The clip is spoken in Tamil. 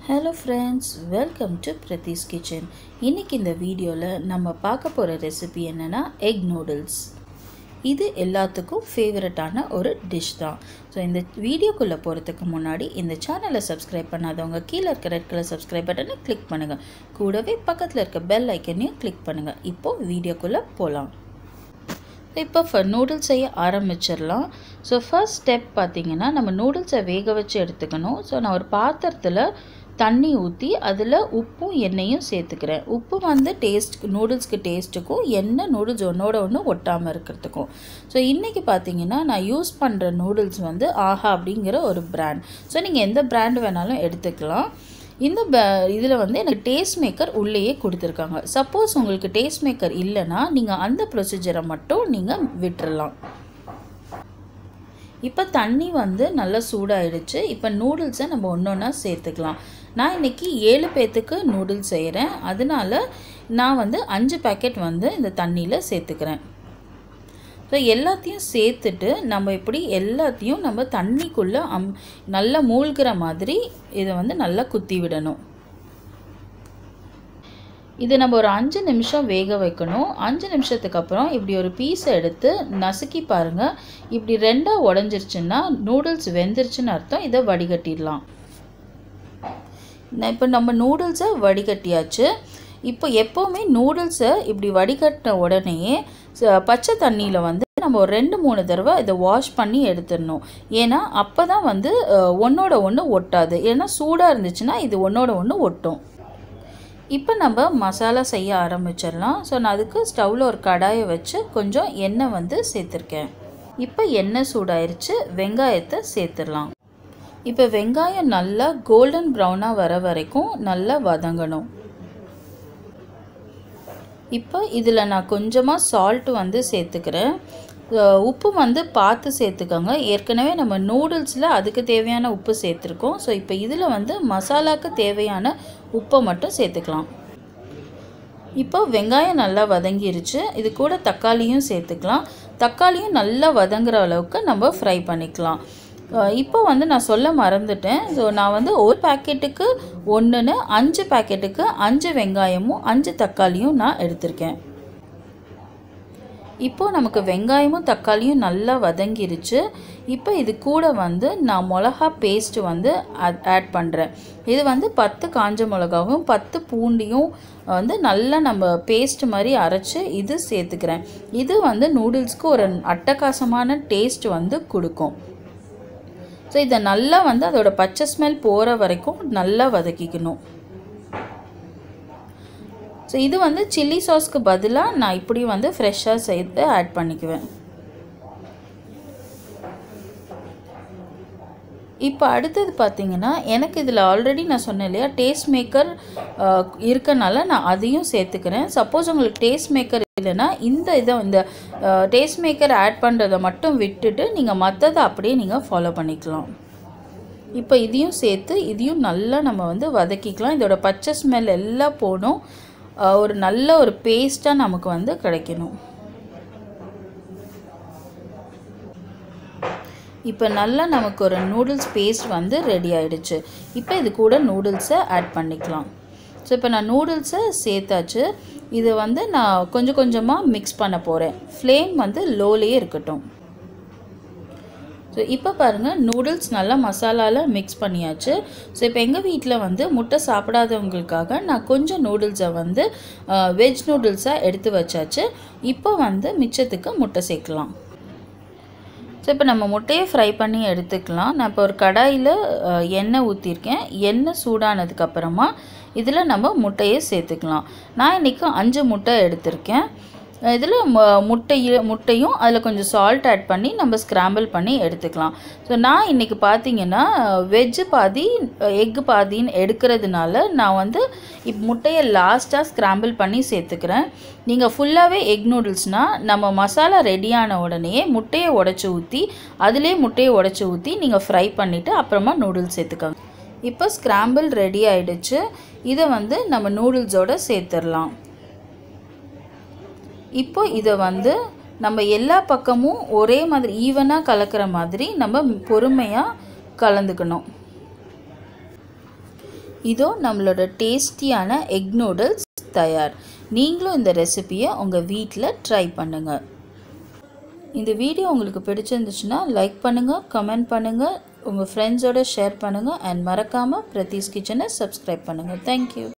hello friends welcome to Prathees kitchen இன்றைக்கி இந்த வீடியோவில் நம்ம பார்க்க போகிற ரெசிபி என்னென்னா எக் நூடுல்ஸ் இது எல்லாத்துக்கும் ஃபேவரட்டான ஒரு டிஷ் தான் ஸோ இந்த வீடியோக்குள்ளே போகிறதுக்கு முன்னாடி இந்த சேனலை சப்ஸ்கிரைப் பண்ணாதவங்க கீழே இருக்க ரெட் கலர் சப்ஸ்கிரைப் பட்டனை கிளிக் பண்ணுங்கள் கூடவே பக்கத்தில் இருக்க பெல் ஐக்கனையும் கிளிக் பண்ணுங்கள் இப்போது வீடியோக்குள்ளே போகலாம் இப்போ ஃப நூடுல்ஸ் செய்ய ஆரம்பிச்சிடலாம் ஸோ ஃபர்ஸ்ட் ஸ்டெப் பார்த்திங்கன்னா நம்ம நூடுல்ஸை வேக வச்சு எடுத்துக்கணும் ஸோ நான் ஒரு பாத்திரத்தில் தண்ணி ஊற்றி அதில் உப்பும் எண்ணெயும் சேர்த்துக்கிறேன் உப்பு வந்து டேஸ்ட் நூடுல்ஸ்க்கு டேஸ்ட்டுக்கும் எண்ணெய் நூடுல்ஸ் ஒன்றோட ஒன்று ஒட்டாமல் இருக்கிறதுக்கும் ஸோ இன்றைக்கி பார்த்தீங்கன்னா நான் யூஸ் பண்ணுற நூடுல்ஸ் வந்து ஆஹா அப்படிங்கிற ஒரு பிராண்ட் ஸோ நீங்கள் எந்த பிராண்ட் வேணாலும் எடுத்துக்கலாம் இந்த ப இதில் வந்து எனக்கு டேஸ்ட் மேக்கர் உள்ளேயே கொடுத்துருக்காங்க சப்போஸ் உங்களுக்கு டேஸ்ட் மேக்கர் இல்லைன்னா நீங்கள் அந்த ப்ரொசீஜரை மட்டும் நீங்கள் விட்டுறலாம் இப்போ தண்ணி வந்து நல்லா சூடாயிடுச்சு இப்போ நூடுல்ஸை நம்ம ஒன்று ஒன்றா சேர்த்துக்கலாம் நான் இன்றைக்கி ஏழு பேர்த்துக்கு நூடுல்ஸ் செய்கிறேன் அதனால நான் வந்து அஞ்சு பேக்கெட் வந்து இந்த தண்ணியில் சேர்த்துக்கிறேன் ஸோ எல்லாத்தையும் சேர்த்துட்டு நம்ம இப்படி எல்லாத்தையும் நம்ம தண்ணிக்குள்ளே அம் நல்லா மூழ்கிற மாதிரி இதை வந்து நல்லா குத்தி விடணும் இது நம்ம ஒரு அஞ்சு நிமிஷம் வேக வைக்கணும் அஞ்சு நிமிஷத்துக்கு அப்புறம் இப்படி ஒரு பீஸை எடுத்து நசுக்கி பாருங்கள் இப்படி ரெண்டாக உடஞ்சிருச்சுன்னா நூடுல்ஸ் வெந்துருச்சுன்னு அர்த்தம் இதை வடிகட்டிடலாம் இப்போ நம்ம நூடுல்ஸை வடிகட்டியாச்சு இப்போ எப்போவுமே நூடுல்ஸை இப்படி வடிகட்டின உடனேயே பச்சை தண்ணியில் வந்து நம்ம ஒரு ரெண்டு மூணு தடவை இதை வாஷ் பண்ணி எடுத்துடணும் ஏன்னா அப்போ தான் வந்து ஒன்றோட ஒன்று ஒட்டாது ஏன்னா சூடாக இருந்துச்சுன்னா இது ஒன்றோட ஒன்று ஒட்டும் இப்போ நம்ம மசாலா செய்ய ஆரம்பிச்சிடலாம் ஸோ நான் அதுக்கு ஸ்டவ்வில் ஒரு கடாயை வச்சு கொஞ்சம் எண்ணெய் வந்து சேர்த்துருக்கேன் இப்போ எண்ணெய் சூடாயிருச்சு வெங்காயத்தை சேர்த்துடலாம் இப்போ வெங்காயம் நல்லா கோல்டன் ப்ரௌனாக வர வரைக்கும் நல்லா வதங்கணும் இப்போ இதில் நான் கொஞ்சமாக சால்ட் வந்து சேர்த்துக்கிறேன் உப்பு வந்து பார்த்து சேர்த்துக்கோங்க ஏற்கனவே நம்ம நூடுல்ஸில் அதுக்கு தேவையான உப்பு சேர்த்துருக்கோம் ஸோ இப்போ இதில் வந்து மசாலாவுக்கு தேவையான உப்பை மட்டும் சேர்த்துக்கலாம் இப்போ வெங்காயம் நல்லா வதங்கிருச்சு இது கூட தக்காளியும் சேர்த்துக்கலாம் தக்காளியும் நல்லா வதங்குற அளவுக்கு நம்ம ஃப்ரை பண்ணிக்கலாம் இப்போ வந்து நான் சொல்ல மறந்துட்டேன் ஸோ நான் வந்து ஒரு பேக்கெட்டுக்கு ஒன்றுன்னு அஞ்சு பேக்கெட்டுக்கு அஞ்சு வெங்காயமும் அஞ்சு தக்காளியும் நான் எடுத்திருக்கேன் இப்போது நமக்கு வெங்காயமும் தக்காளியும் நல்லா வதங்கிருச்சு இப்போ இது கூட வந்து நான் மிளகா பேஸ்ட்டு வந்து ஆட் பண்ணுறேன் இது வந்து பத்து காஞ்ச மிளகாவும் பத்து பூண்டியும் வந்து நல்லா நம்ம பேஸ்ட் மாதிரி அரைச்சி இது சேர்த்துக்கிறேன் இது வந்து நூடுல்ஸ்க்கு ஒரு அட்டகாசமான டேஸ்ட் வந்து கொடுக்கும் ஸோ இதை நல்லா வந்து அதோட பச்சை ஸ்மெல் போகிற வரைக்கும் நல்லா வதக்கிக்கணும் ஸோ இது வந்து சில்லி சாஸ்க்கு பதிலாக நான் இப்படி வந்து ஃப்ரெஷ்ஷாக சேர்த்து ஆட் பண்ணிக்குவேன் இப்போ அடுத்தது பார்த்திங்கன்னா எனக்கு இதில் ஆல்ரெடி நான் சொன்னேன் இல்லையா டேஸ்ட் மேக்கர் இருக்கனால நான் அதையும் சேர்த்துக்கிறேன் சப்போஸ் உங்களுக்கு டேஸ்ட் மேக்கர் இல்லைன்னா இந்த இதை இந்த டேஸ்ட் மேக்கர் ஆட் பண்ணுறதை மட்டும் விட்டுட்டு நீங்கள் மற்றதை அப்படியே நீங்கள் ஃபாலோ பண்ணிக்கலாம் இப்போ இதையும் சேர்த்து இதையும் நல்லா நம்ம வந்து வதக்கிக்கலாம் இதோட பச்சை ஸ்மெல் எல்லாம் போகணும் ஒரு நல்ல ஒரு பேஸ்ட்டாக நமக்கு வந்து கிடைக்கணும் இப்போ நல்லா நமக்கு ஒரு நூடுல்ஸ் பேஸ்ட் வந்து ரெடி ஆகிடுச்சு இப்போ இது கூட நூடுல்ஸை ஆட் பண்ணிக்கலாம் ஸோ இப்போ நான் நூடுல்ஸை சேர்த்தாச்சு இதை வந்து நான் கொஞ்சம் கொஞ்சமாக மிக்ஸ் பண்ண போகிறேன் ஃப்ளேம் வந்து லோலேயே இருக்கட்டும் ஸோ இப்போ பாருங்கள் நூடுல்ஸ் நல்லா மசாலாவில் மிக்ஸ் பண்ணியாச்சு ஸோ இப்போ எங்கள் வீட்டில் வந்து முட்டை சாப்பிடாதவங்களுக்காக நான் கொஞ்சம் நூடுல்ஸை வந்து வெஜ் நூடுல்ஸாக எடுத்து வச்சாச்சு இப்போ வந்து மிச்சத்துக்கு முட்டை சேர்க்கலாம் ஸோ இப்போ நம்ம முட்டையை ஃப்ரை பண்ணி எடுத்துக்கலாம் நான் இப்போ ஒரு கடாயில் எண்ணெய் ஊற்றிருக்கேன் எண்ணெய் சூடானதுக்கப்புறமா இதில் நம்ம முட்டையை சேர்த்துக்கலாம் நான் இன்றைக்கி அஞ்சு முட்டை எடுத்திருக்கேன் இதில் முட்டையில் முட்டையும் அதில் கொஞ்சம் சால்ட் ஆட் பண்ணி நம்ம ஸ்க்ராம்பிள் பண்ணி எடுத்துக்கலாம் ஸோ நான் இன்றைக்கி பார்த்தீங்கன்னா வெஜ்ஜு பாதி எக்கு பாதின்னு எடுக்கிறதுனால நான் வந்து இப் முட்டையை லாஸ்ட்டாக ஸ்க்ராம்பிள் பண்ணி சேர்த்துக்கிறேன் நீங்கள் ஃபுல்லாகவே எக் நூடுல்ஸ்னால் நம்ம மசாலா ரெடியான உடனே முட்டையை உடச்சி ஊற்றி அதிலே முட்டையை உடச்சி ஊற்றி நீங்கள் ஃப்ரை பண்ணிவிட்டு அப்புறமா நூடுல்ஸ் சேர்த்துக்கோங்க இப்போ ஸ்க்ராம்பிள் ரெடி ஆகிடுச்சு இதை வந்து நம்ம நூடுல்ஸோடு சேர்த்துடலாம் இப்போ இதை வந்து நம்ம எல்லா பக்கமும் ஒரே மாதிரி ஈவனாக கலக்கிற மாதிரி நம்ம பொறுமையாக கலந்துக்கணும் இதோ நம்மளோட டேஸ்டியான எக் நூடுல்ஸ் தயார் நீங்களும் இந்த ரெசிபியை உங்கள் வீட்டில் ட்ரை பண்ணுங்கள் இந்த வீடியோ உங்களுக்கு பிடிச்சிருந்துச்சுன்னா லைக் பண்ணுங்கள் கமெண்ட் பண்ணுங்கள் உங்கள் ஃப்ரெண்ட்ஸோட ஷேர் பண்ணுங்கள் அண்ட் மறக்காமல் பிரதீஸ் கிச்சனை சப்ஸ்கிரைப் பண்ணுங்கள் தேங்க்யூ